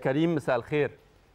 كريم مساء الخير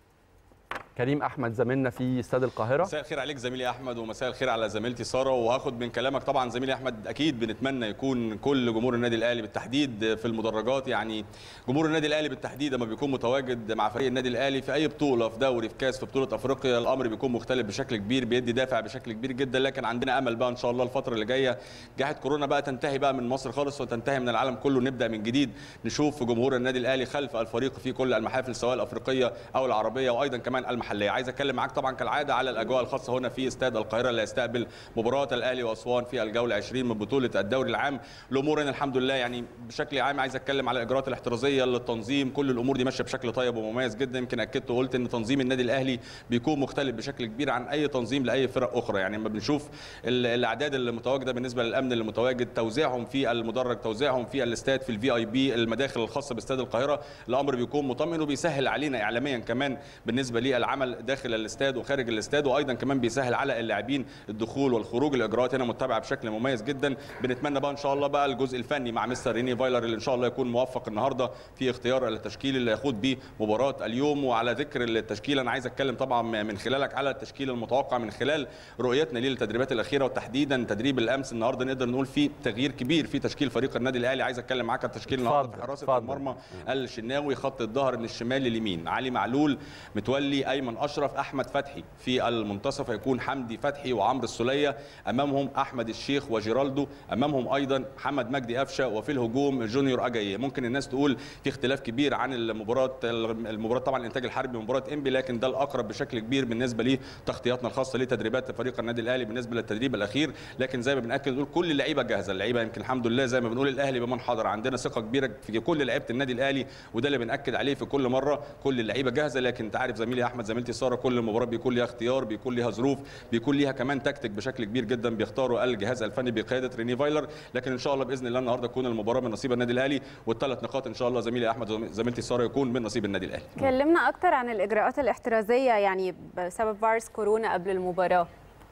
كريم احمد زميلنا في استاد القاهره مساء الخير عليك زميلي احمد ومساء الخير على زميلتي ساره وهاخد من كلامك طبعا زميلي احمد اكيد بنتمنى يكون كل جمهور النادي الاهلي بالتحديد في المدرجات يعني جمهور النادي الاهلي بالتحديد لما بيكون متواجد مع فريق النادي الاهلي في اي بطوله في دوري في كاس في بطوله افريقيا الامر بيكون مختلف بشكل كبير بيدي دافع بشكل كبير جدا لكن عندنا امل بقى ان شاء الله الفتره اللي جايه جائحه كورونا بقى تنتهي بقى من مصر خالص وتنتهي من العالم كله نبدا من جديد نشوف جمهور النادي الاهلي خلف الفريق في كل المحافل سواء الافريقيه او العربيه وايضا كمان المحليه عايز اتكلم معاك طبعا كالعاده على الاجواء الخاصه هنا في استاد القاهره اللي هيستقبل مباراه الاهلي واسوان في الجوله 20 من بطوله الدوري العام الامور هنا الحمد لله يعني بشكل عام عايز اتكلم على الاجراءات الاحترازيه للتنظيم كل الامور دي ماشيه بشكل طيب ومميز جدا يمكن اكدت وقلت ان تنظيم النادي الاهلي بيكون مختلف بشكل كبير عن اي تنظيم لاي فرق اخرى يعني لما بنشوف الاعداد اللي متواجده بالنسبه للامن اللي متواجد توزيعهم في المدرج توزيعهم في الاستاد في الفي اي بي المداخل الخاصه باستاد القاهره الامر بيكون مطمئن وبيسهل علينا اعلاميا كمان بالنسبه للعمل داخل الاستاد وخارج الاستاد وايضا كمان بيسهل على اللاعبين الدخول والخروج الاجراءات هنا متبعه بشكل مميز جدا بنتمنى بقى ان شاء الله بقى الجزء الفني مع مستر ريني فايلر اللي ان شاء الله يكون موفق النهارده في اختيار التشكيل اللي يخوض بيه مباراه اليوم وعلى ذكر التشكيل انا عايز اتكلم طبعا من خلالك على التشكيل المتوقع من خلال رؤيتنا للتدريبات الاخيره وتحديدا تدريب الامس النهارده نقدر نقول فيه تغيير كبير في تشكيل فريق النادي الاهلي عايز اتكلم معاك على التشكيل النهارده في حراسه المرمى الشناوي خط الظهر من الشمال لليمين علي معلول متولي ايمن اشرف احمد فتحي في المنتصف هيكون حمدي فتحي وعمرو السوليه امامهم احمد الشيخ وجيرالدو امامهم ايضا محمد مجدي قفشه وفي الهجوم جونيور اجاي ممكن الناس تقول في اختلاف كبير عن المباراه المباراه طبعا الانتاج الحربي مباراه انبي لكن ده الاقرب بشكل كبير بالنسبه لتغطياتنا الخاصه لتدريبات فريق النادي الاهلي بالنسبه للتدريب الاخير لكن زي ما بناكد نقول كل اللعيبه جاهزه اللعيبه يمكن الحمد لله زي ما بنقول الاهلي بمن حضر عندنا ثقه كبيره في كل لعيبه النادي الاهلي وده اللي بناكد عليه في كل مره كل اللعيبه جاهزه لكن انت عارف زميلي احمد زميلتي ساره كل مباراه بيكون ليها اختيار بيكون ليها ظروف بيكون ليها كمان تكتيك بشكل كبير جدا بيختاروا الجهاز الفني بقياده ريني فايلر لكن ان شاء الله باذن الله النهارده تكون المباراه من نصيب النادي الاهلي والثلاث نقاط ان شاء الله زميلي احمد زميلتي ساره يكون من نصيب النادي الاهلي كلمنا اكتر عن الاجراءات الاحترازيه يعني بسبب فيروس كورونا قبل المباراه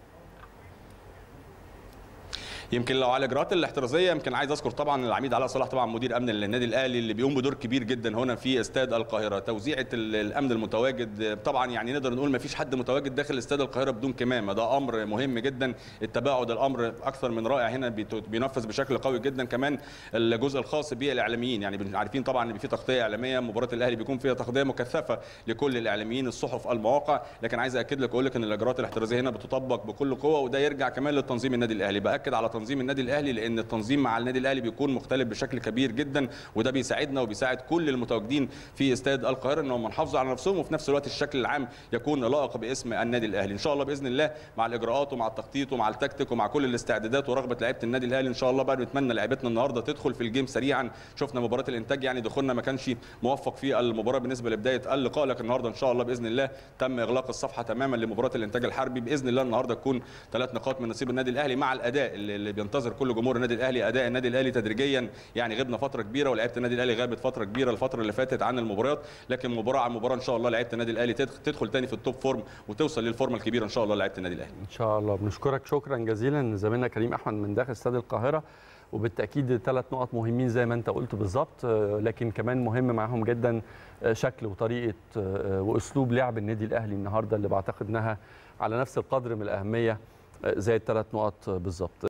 يمكن لو على الاجراءات الاحترازيه يمكن عايز اذكر طبعا العميد علاء صلاح طبعا مدير امن النادي الاهلي اللي بيقوم بدور كبير جدا هنا في استاد القاهره توزيعه الامن المتواجد طبعا يعني نقدر نقول ما فيش حد متواجد داخل استاد القاهره بدون كمامه ده امر مهم جدا التباعد الامر اكثر من رائع هنا بينفذ بشكل قوي جدا كمان الجزء الخاص بالاعلاميين يعني عارفين طبعا ان في تغطيه اعلاميه مباراه الاهلي بيكون فيها تغطيه مكثفه لكل الاعلاميين الصحف المواقع لكن عايز اكد لك واقول لك ان الاجراءات الاحترازيه هنا بتطبق بكل قوه وده يرجع كمان للتنظيم النادي الاهلي باكد على تنظيم النادي الاهلي لان التنظيم مع النادي الاهلي بيكون مختلف بشكل كبير جدا وده بيساعدنا وبيساعد كل المتواجدين في استاد القاهره انهم يحافظوا على نفسهم وفي نفس الوقت الشكل العام يكون لائق باسم النادي الاهلي ان شاء الله باذن الله مع الاجراءات ومع التخطيط ومع التكتيك ومع كل الاستعدادات ورغبه لعيبه النادي الاهلي ان شاء الله بقى بنتمنى لعيبتنا النهارده تدخل في الجيم سريعا شفنا مباراه الانتاج يعني دخولنا ما كانش موفق في المباراه بالنسبه لبدايه اللقاء لكن النهارده ان شاء الله باذن الله تم اغلاق الصفحه تماما لمباراه الانتاج الحربي باذن الله النهارده تكون ثلاث نقاط من نصيب النادي الاهلي مع الاداء اللي بينتظر كل جمهور النادي الاهلي اداء النادي الاهلي تدريجيا يعني غبنا فتره كبيره ولعيبه النادي الاهلي غابت فتره كبيره الفتره اللي فاتت عن المباريات لكن مباراه عن مباراه ان شاء الله لعيبه النادي الاهلي تدخل تاني في التوب فورم وتوصل للفورمه الكبيره ان شاء الله لعيبه النادي الاهلي ان شاء الله بنشكرك شكرا جزيلا زميلنا كريم احمد من داخل استاد القاهره وبالتاكيد ثلاث نقط مهمين زي ما انت قلت بالظبط لكن كمان مهم معاهم جدا شكل وطريقه واسلوب لعب النادي الاهلي النهارده اللي بعتقد انها على نفس القدر من الاهميه زي الثلاث نقط بالظبط